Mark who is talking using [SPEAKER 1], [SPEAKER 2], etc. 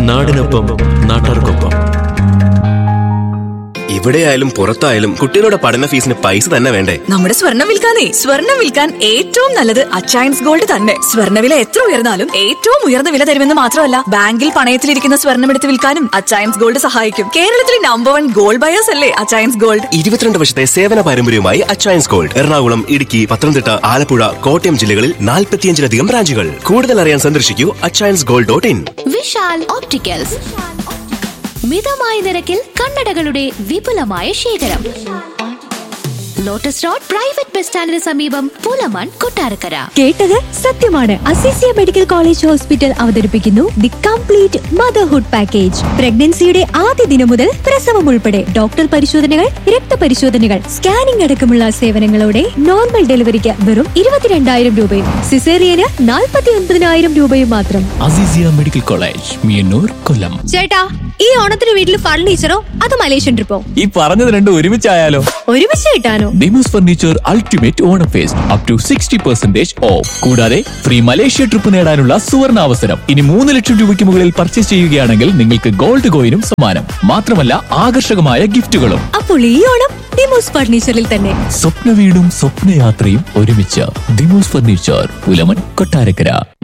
[SPEAKER 1] നാടിനൊപ്പം നാട്ടാർക്കൊപ്പം
[SPEAKER 2] എവിടെയായാലും പുറത്തായാലും കുട്ടികളുടെ പഠന ഫീസിന് പൈസ തന്നെ വേണ്ടേ
[SPEAKER 3] നമ്മുടെ സ്വർണം വിൽക്കാനേ സ്വർണം വിൽക്കാൻ ഏറ്റവും നല്ലത് അച്ചയൻസ് ഗോൾഡ് തന്നെ സ്വർണ്ണവില എത്ര ഉയർന്നാലും ഏറ്റവും ഉയർന്ന വില തരുമെന്ന് മാത്രമല്ല ബാങ്കിൽ പണയത്തിലിരിക്കുന്ന സ്വർണം എടുത്ത് വിൽക്കാനും അച്ചയൻസ് ഗോൾഡ് സഹായിക്കും കേരളത്തിലെ നമ്പർ വൺ ഗോൾഡ് ബയേഴ്സ് അല്ലേ അച്ചയൻസ് ഗോൾഡ്
[SPEAKER 2] ഇരുപത്തിരണ്ട് വർഷത്തെ സേവന പാരമ്പര്യവുമായി അച്ചയൻസ് ഗോൾഡ് എറണാകുളം ഇടുക്കി പത്തനംതിട്ട ആലപ്പുഴ കോട്ടയം ജില്ലകളിൽ നാൽപ്പത്തിയഞ്ചിലധികം ബ്രാഞ്ചുകൾ കൂടുതൽ അറിയാൻ സന്ദർശിക്കൂ Achayans gold dot in
[SPEAKER 4] Vishal opticals മിതമായ നിരക്കിൽ കണ്ണടകളുടെ വിപുലമായ ശേഖരം ലോട്ടസ് റോഡ് പ്രൈവറ്റ് ബസ് സ്റ്റാൻഡിന് സമീപം പുലമൺ കൊട്ടാരക്കര
[SPEAKER 5] കേട്ടത് സത്യമാണ് അസിസിയ മെഡിക്കൽ കോളേജ് ഹോസ്പിറ്റൽ അവതരിപ്പിക്കുന്നു ദി കംപ്ലീറ്റ് മദർഹുഡ് പാക്കേജ് പ്രഗ്നൻസിയുടെ ആദ്യ ദിനം മുതൽ പ്രസവം ഉൾപ്പെടെ ഡോക്ടർ പരിശോധനകൾ രക്തപരിശോധനകൾ സ്കാനിംഗ് അടക്കമുള്ള സേവനങ്ങളോടെ നോർമൽ ഡെലിവറിക്ക് വെറും ഇരുപത്തിരണ്ടായിരം രൂപയും സിസേറിയന് നാൽപ്പത്തി ഒൻപതിനായിരം രൂപയും മാത്രം
[SPEAKER 6] അസീസിയ മെഡിക്കൽ കോളേജ് മിയന്നൂർ കൊല്ലം
[SPEAKER 5] ചേട്ടാ ഈ ഓണത്തിന് വീട്ടിൽ ഫർണിച്ചറോ അത് മലേഷ്യൻ ട്രിപ്പോ
[SPEAKER 6] ഈ പറഞ്ഞത് രണ്ടും ഒരുമിച്ചായാലോ
[SPEAKER 5] ഒരുമിച്ച് കിട്ടാനോ
[SPEAKER 6] Demos furniture ultimate Onam fest up to sixty percentage off കൂടാതെ ഫ്രീ മലേഷ്യ ട്രിപ്പ് നേടാനുള്ള സുവർണ അവസരം ഇനി മൂന്ന് ലക്ഷം രൂപയ്ക്ക് മുകളിൽ പർച്ചേസ് ചെയ്യുകയാണെങ്കിൽ നിങ്ങൾക്ക് ഗോൾഡ് കോയിനും സമ്മാനം മാത്രമല്ല ആകർഷകമായ ഗിഫ്റ്റുകളും
[SPEAKER 5] അപ്പോൾ ഈ ഓണം ഡിമോസ് ഫർണിച്ചറിൽ തന്നെ
[SPEAKER 6] സ്വപ്ന വീടും സ്വപ്നയാത്രയും ഒരുമിച്ച് ഡിമോസ് ഫർണിച്ചർ പുലമൺ കൊട്ടാരക്കര